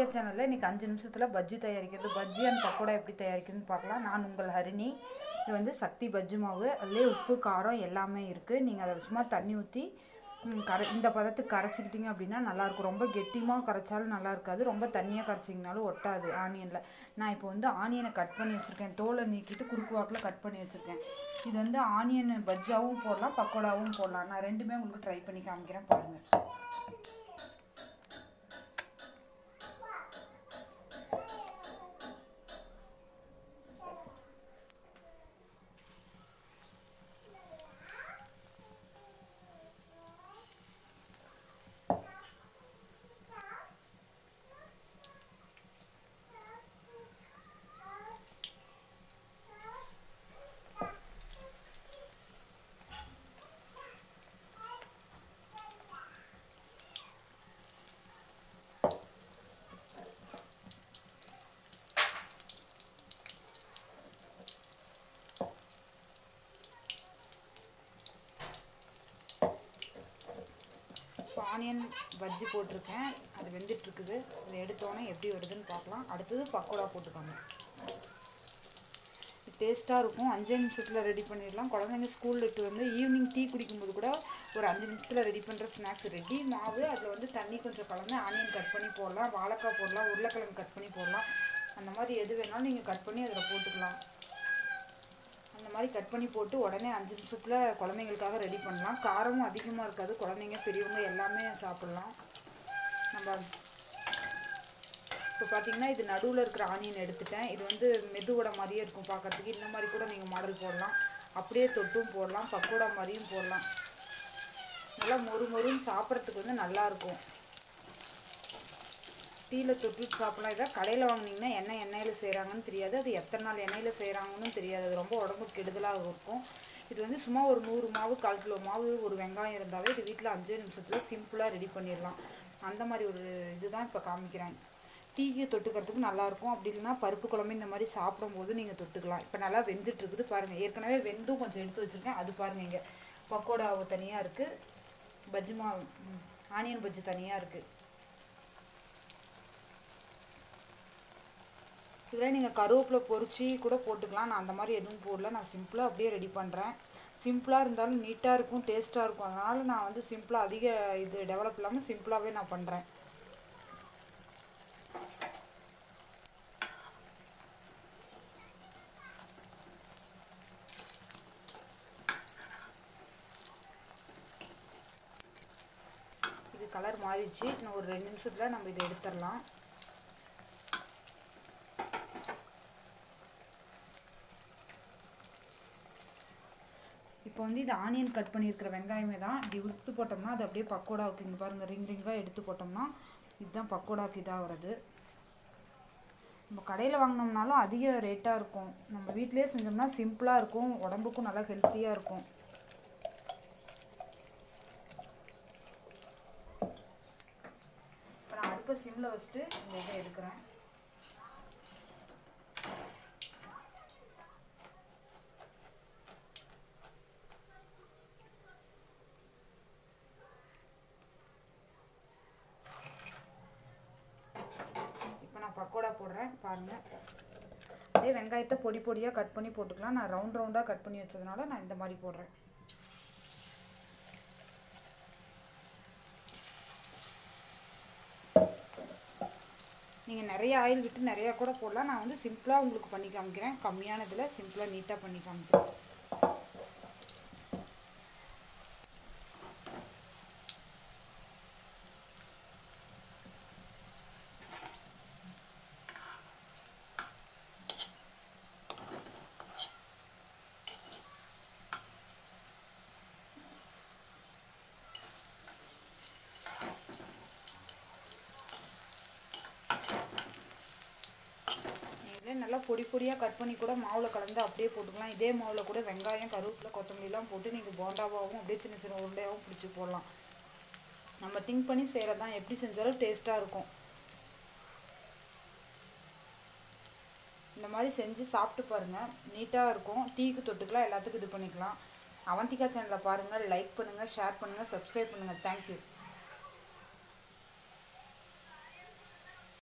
அவந்திகா சேனலில் இன்றைக்கி அஞ்சு நிமிஷத்தில் பஜ்ஜி தயாரிக்கிறது பஜ்ஜி அண்ட் பக்கோடா எப்படி தயாரிக்கிறதுன்னு பார்க்கலாம் நான் உங்கள் ஹரிணி இது வந்து சக்தி பஜ்ஜி மாவு அதுலேயே உப்பு காரம் எல்லாமே இருக்குது நீங்கள் அதை சும்மா தண்ணி ஊற்றி கரை இந்த பதத்துக்கு கரைச்சிக்கிட்டிங்க அப்படின்னா நல்லாயிருக்கும் ரொம்ப கெட்டியமாக கரைச்சாலும் நல்லா இருக்காது ரொம்ப தண்ணியாக கரைச்சிங்கனாலும் ஒட்டாது ஆனியனில் நான் இப்போ வந்து ஆனியனை கட் பண்ணி வச்சுருக்கேன் தோலை நீக்கிட்டு குறுக்கு வாக்கில் கட் பண்ணி வச்சுருக்கேன் இது வந்து ஆனியன் பஜ்ஜாவும் போடலாம் பக்கோடாவும் போடலாம் நான் ரெண்டுமே உங்களுக்கு ட்ரை பண்ணி காமிக்கிறேன் பாருங்கள் இப்போ ஆனியன் பஜ்ஜி போட்டிருக்கேன் அது வெந்துட்டுருக்குது இதை எடுத்தோன்னே எப்படி வருதுன்னு பார்க்கலாம் அடுத்தது பக்கோடா போட்டுக்கோங்க டேஸ்ட்டாக இருக்கும் அஞ்சு நிமிஷத்தில் ரெடி பண்ணிடலாம் குழந்தைங்க ஸ்கூல் விட்டு வந்து ஈவினிங் டீ குடிக்கும்போது கூட ஒரு அஞ்சு நிமிஷத்தில் ரெடி பண்ணுற ஸ்நாக்ஸ் ரெடி மாவு அதில் வந்து தண்ணி கொஞ்சம் கலந்து ஆனியன் கட் பண்ணி போடலாம் வாழைக்காய் போடலாம் உருளைக்கிழங்கு கட் பண்ணி போடலாம் அந்த மாதிரி எது வேணாலும் நீங்கள் கட் பண்ணி அதில் போட்டுக்கலாம் அந்த மாதிரி கட் பண்ணி போட்டு உடனே அஞ்சு நிமிஷத்தில் குழந்தைங்களுக்காக ரெடி பண்ணலாம் காரமும் அதிகமாக இருக்காது குழந்தைங்க பெரியவங்க எல்லாமே சாப்பிட்லாம் நம்ம இப்போ பார்த்தீங்கன்னா இது நடுவில் இருக்கிற ஆனியன் எடுத்துட்டேன் இது வந்து மெதுவடை மாதிரியே இருக்கும் பார்க்கறதுக்கு இந்த மாதிரி கூட நீங்கள் மாடல் போடலாம் அப்படியே தொட்டும் போடலாம் பக்கோடா மாதிரியும் போடலாம் நல்லா மொறு மொறுன்னு சாப்பிட்றதுக்கு வந்து நல்லாயிருக்கும் டீயில் தொட்டு சாப்பிடலாம் இதை கடையில் வாங்கினீங்கன்னா என்ன எண்ணெயில் செய்கிறாங்கன்னு தெரியாது அது எத்தனை நாள் எண்ணெயில் செய்கிறாங்கன்னு தெரியாது அது ரொம்ப உடம்புக்கு கெடுதலாக இருக்கும் இது வந்து சும்மா ஒரு நூறு மாவு கால் கிலோ மாவு ஒரு வெங்காயம் இருந்தாவே இது வீட்டில் அஞ்சே நிமிஷத்தில் சிம்பிளாக ரெடி பண்ணிடலாம் அந்த மாதிரி ஒரு இதுதான் இப்போ காமிக்கிறேன் டீக்கு தொட்டுக்கிறதுக்கு நல்லாயிருக்கும் அப்படி இல்லைன்னா பருப்பு குழம்பு இந்த மாதிரி சாப்பிடும்போது நீங்கள் தொட்டுக்கலாம் இப்போ நல்லா வெந்துட்டுருக்குது பாருங்கள் ஏற்கனவே வெந்தும் கொஞ்சம் எடுத்து வச்சுருக்கேன் அது பாருங்கள் இங்கே பக்கோடா தனியாக இருக்குது பஜ்ஜி மா ஆனியன் பஜ்ஜி தனியாக இருக்குது இதில் நீங்கள் கருவேப்பிலை பொரிச்சு கூட போட்டுக்கலாம் நான் அந்த மாதிரி எதுவும் போடல நான் சிம்பிளாக அப்படியே ரெடி பண்ணுறேன் சிம்பிளாக இருந்தாலும் நீட்டாக இருக்கும் டேஸ்ட்டாக இருக்கும் அதனால் நான் வந்து சிம்பிளாக அதிக இது டெவலப் இல்லாமல் சிம்பிளாகவே நான் பண்ணுறேன் இது கலர் மாறிடுச்சு இன்னும் ஒரு ரெண்டு நிமிஷத்தில் நம்ம இதை எடுத்துடலாம் இப்போ வந்து இது ஆனியன் கட் பண்ணியிருக்கிற வெங்காயமே தான் இப்படி உளுத்து போட்டோம்னா அது அப்படியே பக்கோடாவுக்கு இங்கே பாருங்கள் ரிங் ரிங்காக எடுத்து போட்டோம்னா இதுதான் பக்கோடாவுக்கு இதாக வருது நம்ம கடையில் வாங்கினோம்னாலும் அதிக ரேட்டாக இருக்கும் நம்ம வீட்டிலே செஞ்சோம்னா சிம்பிளாக இருக்கும் உடம்புக்கும் நல்லா ஹெல்த்தியாக இருக்கும் இப்போ நான் அடுப்பை சிம்மில் வச்சுட்டு இந்த இதை எடுக்கிறேன் இப்போ நான் பக்கோடா போடுறேன் பாருங்கள் அதே வெங்காயத்தை பொடி பொடியாக கட் பண்ணி போட்டுக்கலாம் நான் ரவுண்ட் ரவுண்டாக கட் பண்ணி வச்சதுனால நான் இந்த மாதிரி போடுறேன் நீங்கள் நிறைய ஆயில் விட்டு நிறையா கூட போடலாம் நான் வந்து சிம்பிளாக உங்களுக்கு பண்ணி காமிக்கிறேன் கம்மியான இதில் சிம்பிளாக நீட்டாக பண்ணி காமிக்கிறேன் இதில் நல்லா பொடி பொடியாக கட் பண்ணி கூட மாவில் கலந்து அப்படியே போட்டுக்கலாம் இதே மாவில் கூட வெங்காயம் கருவேப்பிலை கொத்தமல்லிலாம் போட்டு நீங்கள் போண்டாவாகவும் அப்படியே சின்ன சின்ன உருண்டையாகவும் பிடிச்சி போடலாம் நம்ம திங்க் பண்ணி செய்கிறது தான் எப்படி செஞ்சாலும் டேஸ்ட்டாக இருக்கும் இந்த மாதிரி செஞ்சு சாப்பிட்டு பாருங்கள் நீட்டாக இருக்கும் டீக்கு தொட்டுக்கலாம் எல்லாத்துக்கும் இது பண்ணிக்கலாம் அவந்திகா சேனலை பாருங்கள் லைக் பண்ணுங்கள் ஷேர் பண்ணுங்கள் சப்ஸ்கிரைப் பண்ணுங்கள் தேங்க்யூ